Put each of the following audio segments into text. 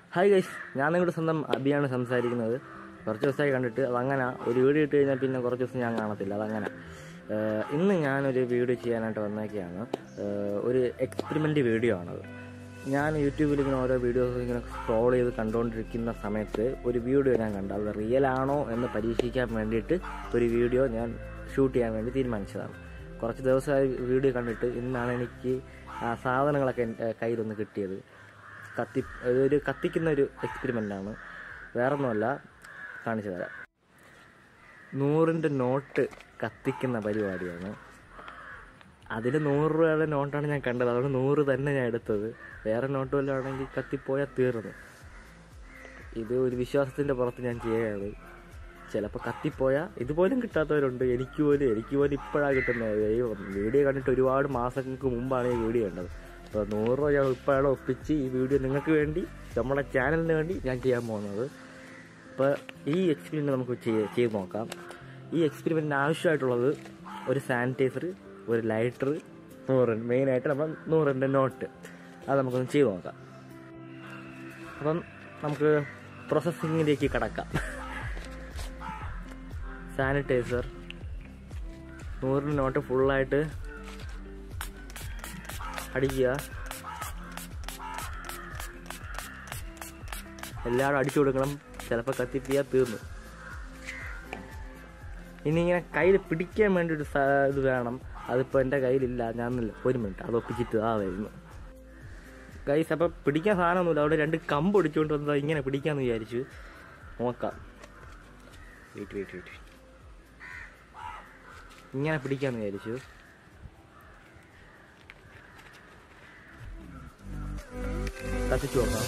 hi guys ഞാൻ നിങ്ങളുടെ സ്വന്തം അബിയാണ് സംസാരിക്കുന്നത് കുറച്ച് ദിവസമായി കണ്ടിട്ട് അതങ്ങനെ ഒരു വീഡിയോ ഇട്ട് കഴിഞ്ഞാൽ പിന്നെ കുറച്ച് ദിവസം ഞാൻ കാണത്തില്ല അതങ്ങനെ ഏഹ് ഇന്ന് ഞാനൊരു വീഡിയോ ചെയ്യാനായിട്ട് വന്നേക്കാണ് ഏഹ് ഒരു എക്സ്പെരിമെൻ്റ് വീഡിയോ ആണത് ഞാൻ യൂട്യൂബിൽ ഇങ്ങനെ ഓരോ വീഡിയോസ് ഇങ്ങനെ സ്ക്രോൾ ചെയ്ത് കണ്ടുകൊണ്ടിരിക്കുന്ന സമയത്ത് ഒരു വീഡിയോ ഞാൻ കണ്ടു അത് റിയൽ ആണോ എന്ന് പരീക്ഷിക്കാൻ വേണ്ടിയിട്ട് ഒരു വീഡിയോ ഞാൻ ഷൂട്ട് ചെയ്യാൻ വേണ്ടി തീരുമാനിച്ചതാണ് കുറച്ച് ദിവസമായി വീഡിയോ കണ്ടിട്ട് ഇന്നാണ് എനിക്ക് ആ സാധനങ്ങളൊക്കെ എൻ്റെ കയ്യിലൊന്ന് കിട്ടിയത് കത്തി ഒരു കത്തിക്കുന്ന ഒരു എക്സ്പെരിമെൻ്റ് ആണ് വേറൊന്നുമല്ല കാണിച്ചു തരാം നൂറിൻ്റെ നോട്ട് കത്തിക്കുന്ന പരിപാടിയാണ് അതിൽ നൂറ് രൂപയുടെ നോട്ടാണ് ഞാൻ കണ്ടത് അതുകൊണ്ട് നൂറ് തന്നെ ഞാൻ എടുത്തത് വേറെ നോട്ട് വല്ലതും ആണെങ്കിൽ കത്തിപ്പോയാൽ തീർന്നു ഇത് ഒരു വിശ്വാസത്തിൻ്റെ പുറത്ത് ഞാൻ ചെയ്യുകയാണ് ചിലപ്പോൾ കത്തിപ്പോയാൽ ഇതുപോലും കിട്ടാത്തവരുണ്ട് എനിക്ക് പോലും എനിക്ക് പോലും ഇപ്പോഴാണ് കിട്ടുന്നത് ഈ വീഡിയോ കണ്ടിട്ട് ഒരുപാട് മാസങ്ങൾക്ക് മുമ്പാണ് ഈ വീഡിയോ കണ്ടത് അപ്പോൾ നൂറ് രൂപ ഞാൻ ഇപ്പോഴാണ് ഒപ്പിച്ച് ഈ വീഡിയോ നിങ്ങൾക്ക് വേണ്ടി നമ്മുടെ ചാനലിന് വേണ്ടി ഞാൻ ചെയ്യാൻ പോകുന്നത് അപ്പോൾ ഈ എക്സ്പെരിമെൻറ്റ് നമുക്ക് ചെയ്ത് ചെയ്ത് നോക്കാം ഈ എക്സ്പെരിമെൻറ്റിന് ആവശ്യമായിട്ടുള്ളത് ഒരു സാനിറ്റൈസർ ഒരു ലൈറ്റർ നൂറ് മെയിനായിട്ട് നമ്മൾ നൂറിൻ്റെ നോട്ട് അത് നമുക്കൊന്ന് ചെയ്ത് നോക്കാം അപ്പം നമുക്ക് പ്രോസസ്സിങ്ങിലേക്ക് കടക്കാം സാനിറ്റൈസർ നൂറിൻ്റെ നോട്ട് ഫുള്ളായിട്ട് അടിക്കുക എല്ലാവരും അടിച്ചു കൊടുക്കണം ചിലപ്പോൾ കത്തിപ്പിയാൽ തീർന്നു ഇനി ഇങ്ങനെ കയ്യിൽ പിടിക്കാൻ വേണ്ടി ഒരു സ- ഇത് വേണം അതിപ്പോൾ എൻ്റെ കയ്യിലില്ല ഞാനില്ല ഒരു മിനിറ്റ് അത് ഒപ്പിച്ചിട്ട് ആ വരുന്നു ഗൈസ് അപ്പോൾ പിടിക്കാൻ സാധനമൊന്നുമില്ല അവിടെ രണ്ട് കമ്പ് ഒടിച്ചുകൊണ്ട് വന്നത് ഇങ്ങനെ പിടിക്കാമെന്ന് വിചാരിച്ചു നോക്കാം വെയിറ്റ് വെയിറ്റ് വെയിറ്റ് ഇങ്ങനെ പിടിക്കാമെന്ന് വിചാരിച്ചു കത്തിച്ചു നോക്കാം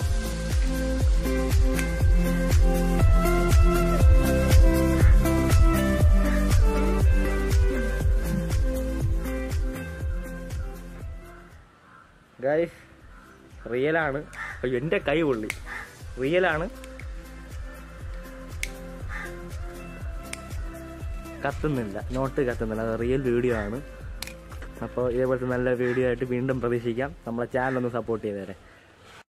ഗൈസ് റിയലാണ് അയ്യോ എൻ്റെ കൈ പൊള്ളി റിയലാണ് കത്തുന്നില്ല നോട്ട് കത്തുന്നില്ല അത് റിയൽ വീഡിയോ ആണ് അപ്പോൾ ഇതേപോലത്തെ നല്ല വീഡിയോ ആയിട്ട് വീണ്ടും പ്രതീക്ഷിക്കാം നമ്മളെ ചാനൽ ഒന്ന് സപ്പോർട്ട് ചെയ്തേരെ